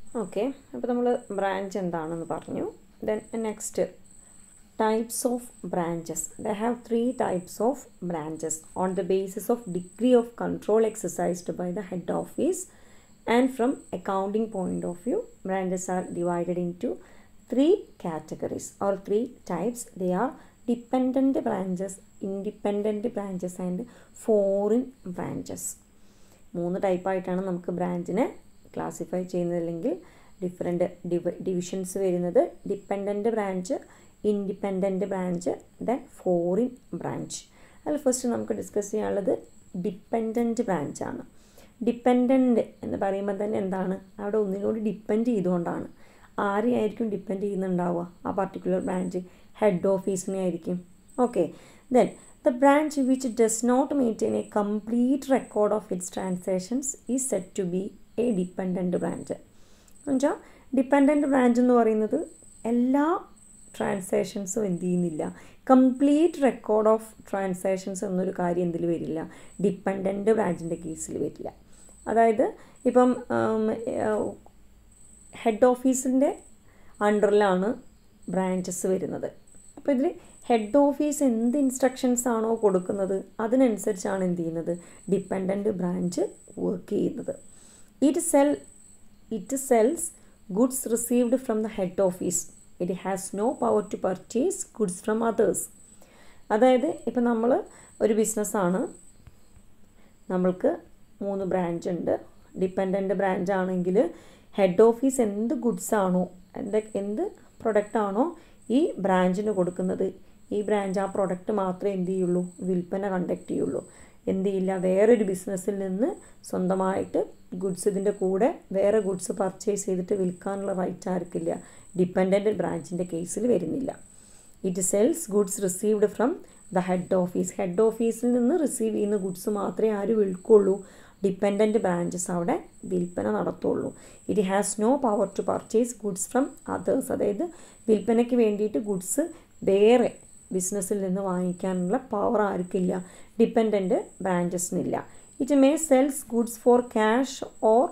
okay അപ്പോൾ നമ്മൾ branch എന്താണെന്ന് പറഞ്ഞു then next types of branches the have three types of branches on the basis of degree of control exercised by the head office and from accounting point of view branches are divided into three categories or three types they are dependent branches independent branches and foreign branches മൂന്ന് ടൈപ്പായിട്ടാണ് നമുക്ക് ബ്രാഞ്ചിനെ classify ചെയ്യുന്നതല്ലെങ്കിൽ different div divisions വരുന്നത് dependent branch independent branch then foreign branch അതിൽ first നമുക്ക് discuss ചെയ്യാനുള്ളത് dependent ബ്രാഞ്ചാണ് ഡിപ്പെൻഡൻറ്റ് എന്ന് പറയുമ്പോൾ തന്നെ എന്താണ് അവിടെ ഒന്നിനോട് ഡിപ്പെൻഡ് ചെയ്തുകൊണ്ടാണ് ആരെയായിരിക്കും ഡിപ്പെൻഡ് ചെയ്യുന്നുണ്ടാവുക ആ പർട്ടിക്കുലർ ബ്രാഞ്ച് ഹെഡ് ഓഫീസിനെ ആയിരിക്കും okay then the branch which does not maintain a complete record of its transactions is said to be a dependent branch എന്നുവെച്ചാൽ ഡിപ്പെൻഡൻറ്റ് ബ്രാഞ്ച് എന്ന് പറയുന്നത് എല്ലാ ട്രാൻസാക്ഷൻസും എന്ത് ചെയ്യുന്നില്ല കംപ്ലീറ്റ് റെക്കോർഡ് ഓഫ് ട്രാൻസാക്ഷൻസ് എന്നൊരു കാര്യം എന്തിൽ വരില്ല ഡിപ്പെൻഡൻറ്റ് ബ്രാഞ്ചിൻ്റെ കേസിൽ വരില്ല അതായത് ഇപ്പം ഹെഡ് ഓഫീസിൻ്റെ അണ്ടറിലാണ് ബ്രാഞ്ചസ് വരുന്നത് അപ്പോൾ ഇതിൽ ഹെഡ് ഓഫീസ് എന്ത് ഇൻസ്ട്രക്ഷൻസ് ആണോ കൊടുക്കുന്നത് അതിനനുസരിച്ചാണ് എന്ത് ചെയ്യുന്നത് ഡിപ്പെൻഡൻറ്റ് ബ്രാഞ്ച് വർക്ക് ചെയ്യുന്നത് it sell it sells goods received from the head office it has no power to purchase goods from others അതായത് ഇപ്പം നമ്മൾ ഒരു ബിസിനസ്സാണ് നമ്മൾക്ക് മൂന്ന് ബ്രാഞ്ച് ഉണ്ട് ഡിപ്പെൻഡൻറ്റ് ബ്രാഞ്ച് ആണെങ്കിൽ ഹെഡ് ഓഫീസ് എന്ത് ഗുഡ്സ് ആണോ എന്ത് എന്ത് പ്രൊഡക്റ്റ് ആണോ ഈ ബ്രാഞ്ചിന് കൊടുക്കുന്നത് ഈ ബ്രാഞ്ച് ആ പ്രൊഡക്റ്റ് മാത്രമേ എന്ത് ചെയ്യുള്ളൂ വിൽപ്പന കണ്ടക്ട് ചെയ്യുള്ളൂ എന്ത് ചെയ്യില്ല വേറൊരു ബിസിനസ്സിൽ നിന്ന് സ്വന്തമായിട്ട് ഗുഡ്സ് ഇതിൻ്റെ കൂടെ വേറെ ഗുഡ്സ് പർച്ചേസ് ചെയ്തിട്ട് വിൽക്കാനുള്ള റൈറ്റ് ആർക്കില്ല ഡിപ്പെൻഡൻറ്റ് ബ്രാഞ്ചിൻ്റെ കേസിൽ വരുന്നില്ല it sells goods received from the head office head ഓഫീസിൽ നിന്ന് റിസീവ് ചെയ്യുന്ന ഗുഡ്സ് മാത്രമേ ആര് വിൽക്കുള്ളൂ ഡിപ്പെൻഡൻറ്റ് ബ്രാഞ്ചസ് അവിടെ വിൽപ്പന നടത്തുള്ളൂ it has no power to purchase goods from others അതായത് വിൽപ്പനയ്ക്ക് വേണ്ടിയിട്ട് ഗുഡ്സ് വേറെ ബിസിനസ്സിൽ നിന്ന് വാങ്ങിക്കാനുള്ള പവർ ആർക്കില്ല ഡിപ്പെൻഡൻറ്റ് ബ്രാഞ്ചസിനില്ല it may sells goods for cash or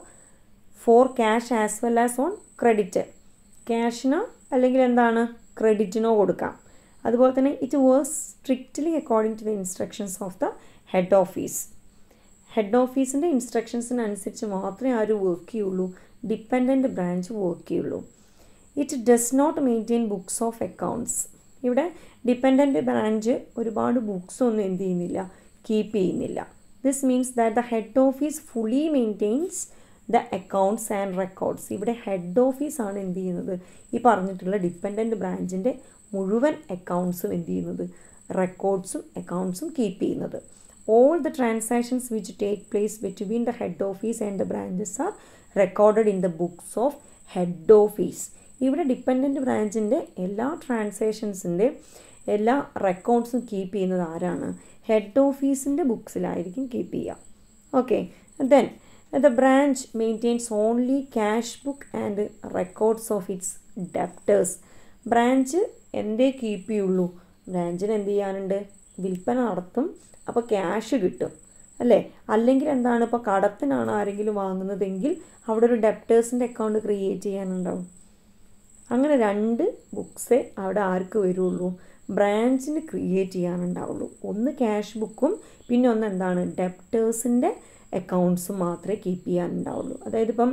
for cash as well as on credit ക്യാഷിനോ അല്ലെങ്കിൽ എന്താണ് ക്രെഡിറ്റിനോ കൊടുക്കാം അതുപോലെ തന്നെ it works strictly according to the instructions of the head office head ഓഫീസിൻ്റെ ഇൻസ്ട്രക്ഷൻസിനനുസരിച്ച് മാത്രമേ ആര് വർക്ക് ചെയ്യുള്ളൂ ഡിപ്പെൻഡൻറ്റ് ബ്രാഞ്ച് വർക്ക് ചെയ്യുള്ളൂ it does not maintain books of accounts ഇവിടെ ഡിപ്പെൻഡൻറ്റ് ബ്രാഞ്ച് ഒരുപാട് ബുക്സ് ഒന്നും എന്ത് ചെയ്യുന്നില്ല കീപ്പ് ചെയ്യുന്നില്ല this means that the head office fully maintains the accounts and records ഇവിടെ ഹെഡ് ഓഫീസാണ് എന്ത് ചെയ്യുന്നത് ഈ പറഞ്ഞിട്ടുള്ള ഡിപ്പെൻഡൻറ്റ് ബ്രാഞ്ചിൻ്റെ മുഴുവൻ അക്കൗണ്ട്സും എന്ത് ചെയ്യുന്നത് റെക്കോർഡ്സും അക്കൗണ്ട്സും കീപ്പ് ചെയ്യുന്നത് all the transactions which take place between the head office and the branches are recorded in the books of head office ഇവിടെ ഡിപ്പെൻഡൻറ്റ് ബ്രാഞ്ചിൻ്റെ എല്ലാ ട്രാൻസാക്ഷൻസിൻ്റെ എല്ലാ റെക്കോർഡ്സും കീപ്പ് ചെയ്യുന്നത് ആരാണ് ഹെഡ് ഓഫീസിൻ്റെ ബുക്സിലായിരിക്കും കീപ്പ് ചെയ്യുക okay then the branch maintains only cash book and records of its debtors branch എന്തേ കീപ്പ് ചെയ്യുള്ളൂ ബ്രാഞ്ചിന് എന്ത് ചെയ്യാനുണ്ട് വിൽപ്പന നടത്തും അപ്പോൾ ക്യാഷ് കിട്ടും അല്ലേ അല്ലെങ്കിൽ എന്താണ് ഇപ്പോൾ കടത്തിനാണ് ആരെങ്കിലും വാങ്ങുന്നതെങ്കിൽ അവിടെ ഒരു ഡെപ്റ്റേഴ്സിൻ്റെ അക്കൗണ്ട് ക്രിയേറ്റ് ചെയ്യാനുണ്ടാവും അങ്ങനെ രണ്ട് ബുക്സേ അവിടെ ആർക്ക് വരുള്ളൂ ബ്രാഞ്ചിന് ക്രിയേറ്റ് ചെയ്യാനുണ്ടാവുള്ളൂ ഒന്ന് ക്യാഷ് ബുക്കും പിന്നെ ഒന്ന് എന്താണ് ഡെപ്റ്റേഴ്സിൻ്റെ അക്കൗണ്ട്സും മാത്രമേ കീപ്പ് ചെയ്യാനുണ്ടാവുള്ളൂ അതായത് ഇപ്പം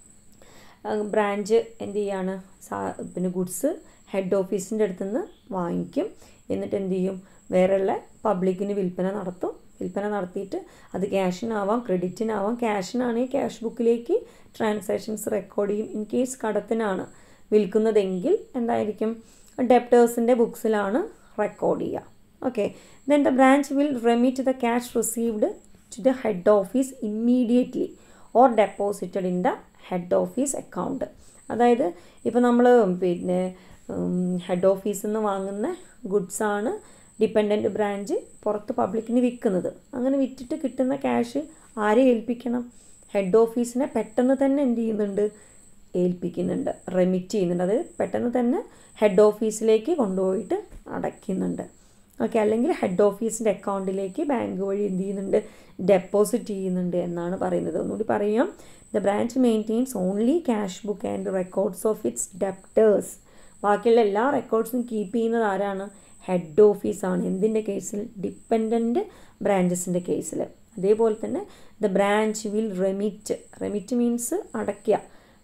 ബ്രാഞ്ച് എന്ത് ചെയ്യാണ് സാ പിന്നെ ഗുഡ്സ് ഹെഡ് ഓഫീസിൻ്റെ അടുത്തുനിന്ന് വാങ്ങിക്കും എന്നിട്ട് എന്ത് ചെയ്യും വേറെയുള്ള പബ്ലിക്കിന് വിൽപ്പന നടത്തും വിൽപ്പന നടത്തിയിട്ട് അത് ക്യാഷിനാവാം ക്രെഡിറ്റിനാവാം ക്യാഷിനാണെങ്കിൽ ക്യാഷ് ബുക്കിലേക്ക് ട്രാൻസാക്ഷൻസ് റെക്കോർഡ് ചെയ്യും ഇൻ കേസ് കടത്തിനാണ് വിൽക്കുന്നതെങ്കിൽ എന്തായിരിക്കും ഡെപ്റ്റേഴ്സിൻ്റെ ബുക്സിലാണ് റെക്കോർഡ് ചെയ്യുക okay then the branch will remit the cash received to the head office immediately or deposited in the head office account അതായത് ഇപ്പോൾ നമ്മൾ പിന്നെ ഹെഡ് ഓഫീസിൽ നിന്ന് വാങ്ങുന്ന ഗുഡ്സാണ് ഡിപ്പെൻഡൻറ്റ് ബ്രാഞ്ച് പുറത്ത് പബ്ലിക്കിന് വിൽക്കുന്നത് അങ്ങനെ വിറ്റിട്ട് കിട്ടുന്ന ക്യാഷ് ആരെ ഏൽപ്പിക്കണം ഹെഡ് ഓഫീസിനെ പെട്ടെന്ന് തന്നെ എന്ത് ചെയ്യുന്നുണ്ട് ഏൽപ്പിക്കുന്നുണ്ട് റെമിറ്റ് ചെയ്യുന്നുണ്ട് അത് പെട്ടെന്ന് തന്നെ ഹെഡ് ഓഫീസിലേക്ക് കൊണ്ടുപോയിട്ട് അടയ്ക്കുന്നുണ്ട് ഓക്കെ അല്ലെങ്കിൽ ഹെഡ് ഓഫീസിൻ്റെ അക്കൗണ്ടിലേക്ക് ബാങ്ക് വഴി എന്ത് ചെയ്യുന്നുണ്ട് ഡെപ്പോസിറ്റ് ചെയ്യുന്നുണ്ട് എന്നാണ് പറയുന്നത് ഒന്നുകൂടി പറയാം the branch maintains only cash book and records of its debtors ബാക്കിയുള്ള എല്ലാ റെക്കോർഡ്സും കീപ്പ് ചെയ്യുന്നത് ആരാണ് ഹെഡ് ഓഫീസാണ് എന്തിൻ്റെ കേസിൽ ഡിപ്പെൻഡൻറ്റ് ബ്രാഞ്ചസിൻ്റെ കേസിൽ അതേപോലെ തന്നെ the branch will remit remit means അടയ്ക്കുക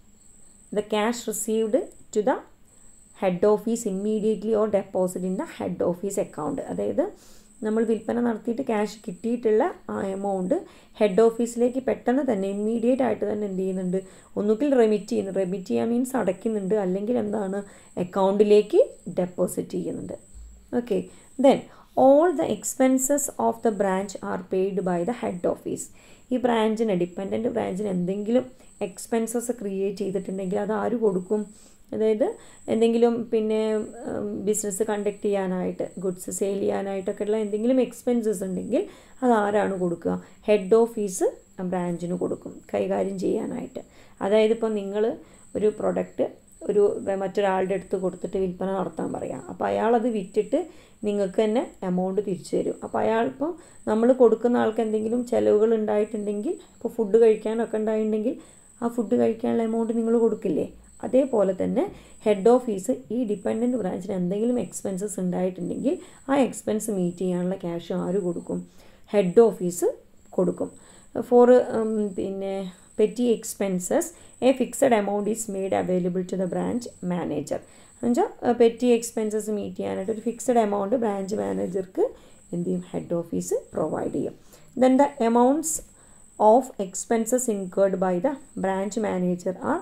the cash received to the head office immediately or deposit in the head office account അതായത് നമ്മൾ വിൽപ്പന നടത്തിയിട്ട് ക്യാഷ് കിട്ടിയിട്ടുള്ള ആ എമൗണ്ട് ഹെഡ് ഓഫീസിലേക്ക് പെട്ടെന്ന് തന്നെ ഇമ്മീഡിയറ്റ് ആയിട്ട് തന്നെ എന്ത് ചെയ്യുന്നുണ്ട് ഒന്നുകിൽ റെമിറ്റ് ചെയ്യുന്നു റെമിറ്റ് ചെയ്യാൻ മീൻസ് അടയ്ക്കുന്നുണ്ട് അല്ലെങ്കിൽ എന്താണ് അക്കൗണ്ടിലേക്ക് ഡെപ്പോസിറ്റ് ചെയ്യുന്നുണ്ട് okay then all the expenses of the branch are paid by the head office ഈ ബ്രാഞ്ചിന് ഡിപ്പെൻഡൻറ്റ് ബ്രാഞ്ചിന് എന്തെങ്കിലും എക്സ്പെൻസസ് ക്രിയേറ്റ് ചെയ്തിട്ടുണ്ടെങ്കിൽ അത് ആര് കൊടുക്കും അതായത് എന്തെങ്കിലും പിന്നെ ബിസിനസ് കണ്ടക്ട് ചെയ്യാനായിട്ട് ഗുഡ്സ് സെയിൽ ചെയ്യാനായിട്ടൊക്കെയുള്ള എന്തെങ്കിലും എക്സ്പെൻസസ് ഉണ്ടെങ്കിൽ അത് ആരാണ് കൊടുക്കുക ഹെഡ് ഓഫീസ് ബ്രാഞ്ചിന് കൊടുക്കും കൈകാര്യം ചെയ്യാനായിട്ട് അതായത് ഇപ്പോൾ നിങ്ങൾ ഒരു പ്രൊഡക്റ്റ് ഒരു മറ്റൊരാളുടെ അടുത്ത് കൊടുത്തിട്ട് വിൽപ്പന നടത്താൻ പറയാം അപ്പോൾ അയാളത് വിറ്റിട്ട് നിങ്ങൾക്ക് തന്നെ എമൗണ്ട് തിരിച്ചു തരും അപ്പോൾ അയാൾ ഇപ്പോൾ നമ്മൾ കൊടുക്കുന്ന ആൾക്ക് എന്തെങ്കിലും ചിലവുകൾ ഉണ്ടായിട്ടുണ്ടെങ്കിൽ ഇപ്പോൾ ഫുഡ് കഴിക്കാനൊക്കെ ഉണ്ടായിട്ടുണ്ടെങ്കിൽ ആ ഫുഡ് കഴിക്കാനുള്ള എമൗണ്ട് നിങ്ങൾ കൊടുക്കില്ലേ അതേപോലെ തന്നെ ഹെഡ് ഓഫീസ് ഈ ഡിപ്പെൻഡൻറ്റ് ബ്രാഞ്ചിന് എന്തെങ്കിലും എക്സ്പെൻസസ് ഉണ്ടായിട്ടുണ്ടെങ്കിൽ ആ എക്സ്പെൻസ് മീറ്റ് ചെയ്യാനുള്ള ക്യാഷ് ആര് കൊടുക്കും ഹെഡ് ഓഫീസ് കൊടുക്കും ഫോർ പിന്നെ petty expenses a fixed amount is made available to the branch manager എന്നുവെച്ചാൽ പെറ്റി എക്സ്പെൻസസ് മീറ്റ് ചെയ്യാനായിട്ട് ഒരു ഫിക്സഡ് എമൗണ്ട് ബ്രാഞ്ച് മാനേജർക്ക് എന്ത് ചെയ്യും ഹെഡ് ഓഫീസ് പ്രൊവൈഡ് ചെയ്യും then the amounts of expenses incurred by the branch manager are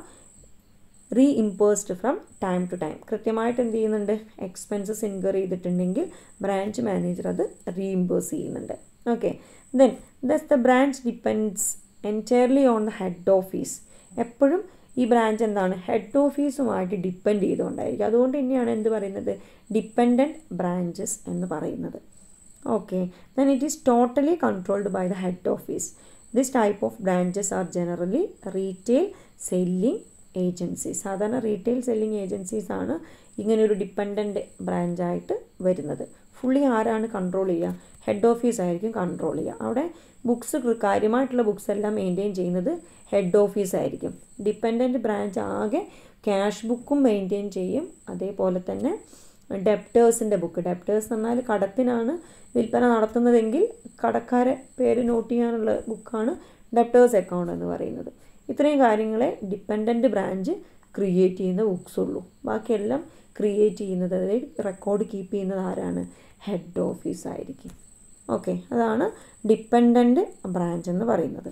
reimbursed from time to time കൃത്യമായിട്ട് എന്ത് ചെയ്യുന്നുണ്ട് എക്സ്പെൻസസ് ഇൻകർ ചെയ്തിട്ടുണ്ടെങ്കിൽ ബ്രാഞ്ച് മാനേജർ അത് റീഇംപേഴ്സ് ചെയ്യുന്നുണ്ട് okay then thus the branch depends entirely on the head office എപ്പോഴും ഈ branch എന്താണ് head ഓഫീസുമായിട്ട് depend ചെയ്തുകൊണ്ടായിരിക്കും അതുകൊണ്ട് തന്നെയാണ് എന്ത് പറയുന്നത് ഡിപ്പെൻഡൻറ്റ് ബ്രാഞ്ചസ് എന്ന് പറയുന്നത് okay then it is totally controlled by the head office this type of branches are generally retail selling agency സാധാരണ റീറ്റെയിൽ സെല്ലിംഗ് ഏജൻസീസ് ആണ് ഇങ്ങനെ ഒരു ഡിപ്പെൻഡൻറ്റ് ബ്രാഞ്ചായിട്ട് വരുന്നത് ഫുള്ളി ആരാണ് കൺട്രോൾ ചെയ്യുക ഹെഡ് ഓഫീസ് ആയിരിക്കും കൺട്രോൾ ചെയ്യുക അവിടെ ബുക്സ് കാര്യമായിട്ടുള്ള ബുക്സ് എല്ലാം മെയിൻറ്റെയിൻ ചെയ്യുന്നത് ഹെഡ് ഓഫീസ് ആയിരിക്കും ഡിപ്പെൻഡൻറ്റ് ബ്രാഞ്ച് ആകെ ക്യാഷ് ബുക്കും മെയിൻറ്റെയിൻ ചെയ്യും അതേപോലെ തന്നെ ഡെപ്റ്റേഴ്സിൻ്റെ ബുക്ക് ഡെപ്റ്റേഴ്സ് എന്ന് പറഞ്ഞാൽ കടത്തിനാണ് വിൽപ്പന നടത്തുന്നതെങ്കിൽ കടക്കാരെ പേര് നോട്ട് ചെയ്യാനുള്ള ബുക്കാണ് ഡെപ്റ്റേഴ്സ് അക്കൗണ്ട് എന്ന് പറയുന്നത് ഇത്രയും കാര്യങ്ങളെ ഡിപ്പെൻഡൻറ്റ് ബ്രാഞ്ച് ക്രിയേറ്റ് ചെയ്യുന്ന ബുക്സ് ഉള്ളൂ ബാക്കിയെല്ലാം ക്രിയേറ്റ് ചെയ്യുന്നത് അതായത് റെക്കോർഡ് കീപ്പ് ചെയ്യുന്നത് ആരാണ് ഹെഡ് ഓഫീസ് ആയിരിക്കും ഓക്കെ അതാണ് ഡിപ്പെൻഡൻറ്റ് ബ്രാഞ്ച് എന്ന് പറയുന്നത്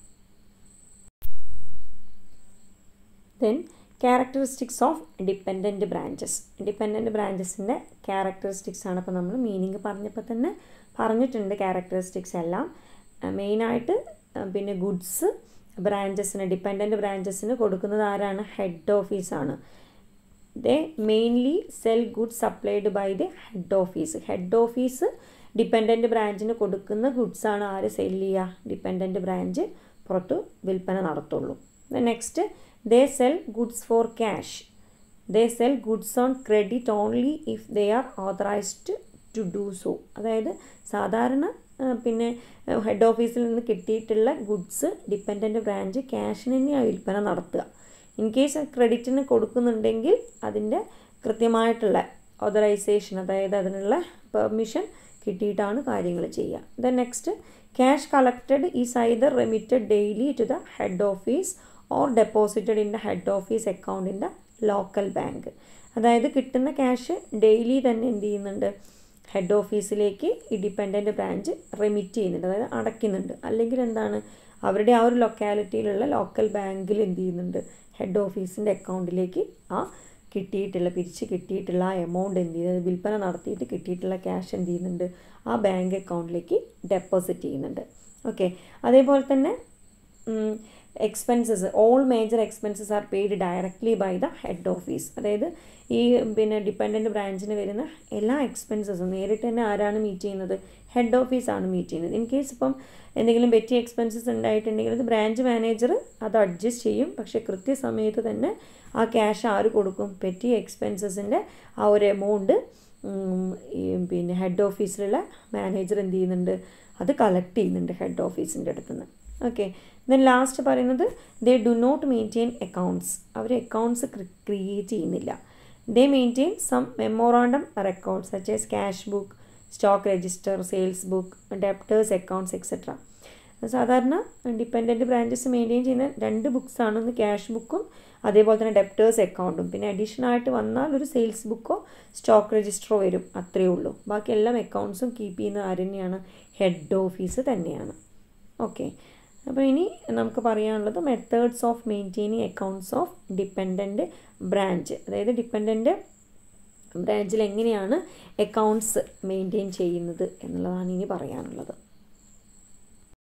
then characteristics of dependent branches dependent ബ്രാഞ്ചസിൻ്റെ ക്യാരക്ടറിസ്റ്റിക്സ് ആണ് ഇപ്പോൾ നമ്മൾ മീനിങ് പറഞ്ഞപ്പോൾ തന്നെ പറഞ്ഞിട്ടുണ്ട് ക്യാരക്ടറിസ്റ്റിക്സ് എല്ലാം മെയിനായിട്ട് പിന്നെ ഗുഡ്സ് ബ്രാഞ്ചസിന് ഡിപ്പെൻഡൻറ്റ് ബ്രാഞ്ചസിന് കൊടുക്കുന്നത് ആരാണ് ഹെഡ് ഓഫീസാണ് they mainly sell goods supplied by the head office head office dependent ബ്രാഞ്ചിന് കൊടുക്കുന്ന ഗുഡ്സാണ് ആര് സെൽ ചെയ്യുക ഡിപ്പെൻഡൻറ്റ് ബ്രാഞ്ച് പുറത്ത് വിൽപ്പന നടത്തുള്ളൂ next they sell goods for cash they sell goods on credit only if they are authorised to do so അതായത് സാധാരണ പിന്നെ ഹെഡ് ഓഫീസിൽ നിന്ന് കിട്ടിയിട്ടുള്ള ഗുഡ്സ് ഡിപ്പെൻഡൻറ്റ് ബ്രാഞ്ച് ക്യാഷിന് തന്നെയാണ് വിൽപ്പന നടത്തുക ഇൻ കേസ് ക്രെഡിറ്റിന് കൊടുക്കുന്നുണ്ടെങ്കിൽ അതിൻ്റെ കൃത്യമായിട്ടുള്ള ഓതറൈസേഷൻ അതായത് അതിനുള്ള പെർമിഷൻ കിട്ടിയിട്ടാണ് കാര്യങ്ങൾ ചെയ്യുക then next cash collected is either remitted daily to the head office or deposited in the head office account in the local bank അതായത് കിട്ടുന്ന ക്യാഷ് ഡെയിലി തന്നെ എന്ത് ചെയ്യുന്നുണ്ട് ഹെഡ് ഓഫീസിലേക്ക് ഈ ഡിപ്പെൻഡൻറ്റ് ബ്രാഞ്ച് റെമിറ്റ് ചെയ്യുന്നുണ്ട് അതായത് അടയ്ക്കുന്നുണ്ട് അല്ലെങ്കിൽ എന്താണ് അവരുടെ ആ ഒരു ലൊക്കാലിറ്റിയിലുള്ള ലോക്കൽ ബാങ്കിൽ എന്ത് ചെയ്യുന്നുണ്ട് ഹെഡ് ഓഫീസിൻ്റെ അക്കൗണ്ടിലേക്ക് ആ കിട്ടിയിട്ടുള്ള പിരിച്ച് കിട്ടിയിട്ടുള്ള ആ എമൗണ്ട് എന്ത് ചെയ്യുന്നത് വിൽപ്പന നടത്തിയിട്ട് കിട്ടിയിട്ടുള്ള ക്യാഷ് എന്ത് ചെയ്യുന്നുണ്ട് ആ ബാങ്ക് അക്കൗണ്ടിലേക്ക് ഡെപ്പോസിറ്റ് ചെയ്യുന്നുണ്ട് ഓക്കെ അതേപോലെ തന്നെ expenses all major expenses are paid directly by the head office അതായത് ഈ പിന്നെ ഡിപ്പെൻഡൻറ്റ് ബ്രാഞ്ചിന് വരുന്ന എല്ലാ എക്സ്പെൻസസും നേരിട്ട് തന്നെ ആരാണ് മീറ്റ് ചെയ്യുന്നത് ഹെഡ് ഓഫീസാണ് മീറ്റ് ചെയ്യുന്നത് ഇൻ കേസ് ഇപ്പം എന്തെങ്കിലും പെറ്റി എക്സ്പെൻസസ് ഉണ്ടായിട്ടുണ്ടെങ്കിൽ അത് ബ്രാഞ്ച് മാനേജർ അത് അഡ്ജസ്റ്റ് ചെയ്യും പക്ഷേ കൃത്യസമയത്ത് തന്നെ ആ ക്യാഷ് ആര് കൊടുക്കും പെറ്റി എക്സ്പെൻസസിൻ്റെ ആ ഒരു എമൗണ്ട് ഈ പിന്നെ ഹെഡ് ഓഫീസിലുള്ള മാനേജർ എന്ത് ചെയ്യുന്നുണ്ട് അത് കളക്ട് ചെയ്യുന്നുണ്ട് ഹെഡ് ഓഫീസിൻ്റെ അടുത്ത് നിന്ന് ഓക്കെ ദെൻ ലാസ്റ്റ് പറയുന്നത് they do not maintain accounts അവർ അക്കൗണ്ട്സ് ക്രിയേറ്റ് ചെയ്യുന്നില്ല they maintain some memorandum records such as cash book stock register sales book debtors accounts etcetera സാധാരണ ഡിപ്പെൻഡൻറ്റ് ബ്രാഞ്ചസ് മെയിൻറ്റെയിൻ ചെയ്യുന്ന രണ്ട് ബുക്സാണ് ഒന്ന് ക്യാഷ് ബുക്കും അതേപോലെ തന്നെ ഡെപ്റ്റേഴ്സ് അക്കൗണ്ടും പിന്നെ അഡീഷണൽ ആയിട്ട് വന്നാൽ ഒരു സെയിൽസ് ബുക്കോ സ്റ്റോക്ക് രജിസ്റ്ററോ വരും അത്രയേ ഉള്ളൂ ബാക്കി എല്ലാം അക്കൗണ്ട്സും കീപ്പ് ചെയ്യുന്ന ആര് തന്നെയാണ് ഹെഡ് ഓഫീസ് തന്നെയാണ് ഓക്കെ അപ്പോൾ ഇനി നമുക്ക് പറയാനുള്ളത് methods of maintaining accounts of dependent branch അതായത് ഡിപ്പെൻഡൻറ്റ് ബ്രാഞ്ചിൽ എങ്ങനെയാണ് അക്കൗണ്ട്സ് മെയിൻറ്റെയിൻ ചെയ്യുന്നത് എന്നുള്ളതാണ് ഇനി പറയാനുള്ളത്